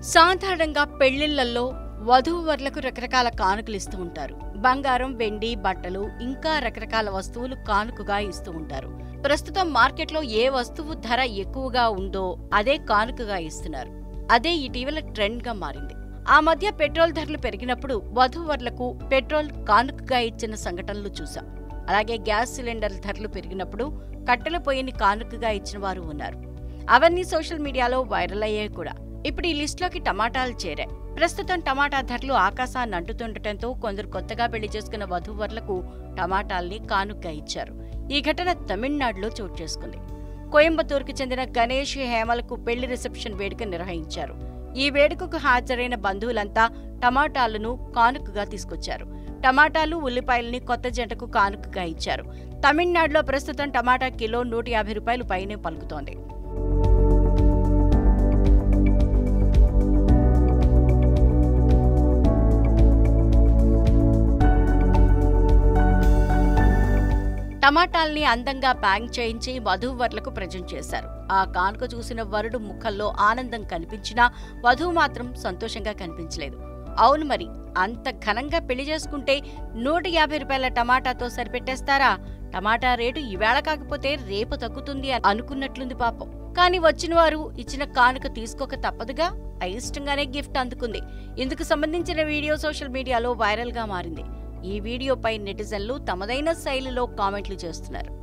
సాధారణంగా పెళ్లిళ్లలో వధూవరులకు రకరకాల కానుకలు ఇస్తూ ఉంటారు బంగారం వెండి బట్టలు ఇంకా రకరకాల వస్తువులు కానుకగా ఇస్తూ ఉంటారు ప్రస్తుతం మార్కెట్లో ఏ వస్తువు ధర ఎక్కువగా ఉందో అదే కానుకగా ఇస్తున్నారు అదే ఇటీవల ట్రెండ్ గా మారింది ఆ మధ్య పెట్రోల్ ధరలు పెరిగినప్పుడు వధూవరులకు పెట్రోల్ కానుకగా ఇచ్చిన సంఘటనలు చూశాం అలాగే గ్యాస్ సిలిండర్ ధరలు పెరిగినప్పుడు కట్టెల పొయ్యిని కానుకగా ఇచ్చిన వారు ఉన్నారు అవన్నీ సోషల్ మీడియాలో వైరల్ అయ్యాయి కూడా ఇప్పుడు ఈ లిస్టులోకి టమాటాలు చేరాయి ప్రస్తుతం టమాటా ధరలు ఆకాశాన్ని అంటుతుండటంతో కొందరు కొత్తగా పెళ్లి చేసుకున్న వధూవరులకు టమాటాల్ని కానుకగా ఇచ్చారు ఈ ఘటన తమిళనాడులో చోటు చేసుకుంది కోయంబత్తూరుకు చెందిన గణేష్ హేమలకు పెళ్లి రిసెప్షన్ వేడుక నిర్వహించారు ఈ వేడుకకు హాజరైన బంధువులంతా టమాటాలను కానుకగా తీసుకొచ్చారు టమాటాలు ఉల్లిపాయలని కొత్త జంటకు కానుకగా ఇచ్చారు తమిళనాడులో ప్రస్తుతం టమాటా కిలో నూట యాభై రూపాయలు పైనే పలుకుతోంది టమాటాల్ని అందంగా ప్యాక్ చేయించి వధూవరులకు ప్రజెంట్ చేశారు ఆ కానుక చూసిన వరుడు ముఖంలో ఆనందం కనిపించినా వధువు మాత్రం సంతోషంగా కనిపించలేదు అవును మరి అంత ఘనంగా పెళ్లి చేసుకుంటే నూట యాభై రూపాయల టమాటాతో సరిపెట్టేస్తారా టమాటా రేటు ఈవేళ కాకపోతే రేపు తగ్గుతుంది అని అనుకున్నట్లుంది పాపం కానీ వచ్చిన వారు ఇచ్చిన కానుక తీసుకోక తప్పదుగా అయిష్టంగానే గిఫ్ట్ అందుకుంది ఇందుకు సంబంధించిన వీడియో సోషల్ మీడియాలో వైరల్ గా మారింది ఈ వీడియోపై నెటిజన్లు తమదైన శైలిలో కామెంట్లు చేస్తున్నారు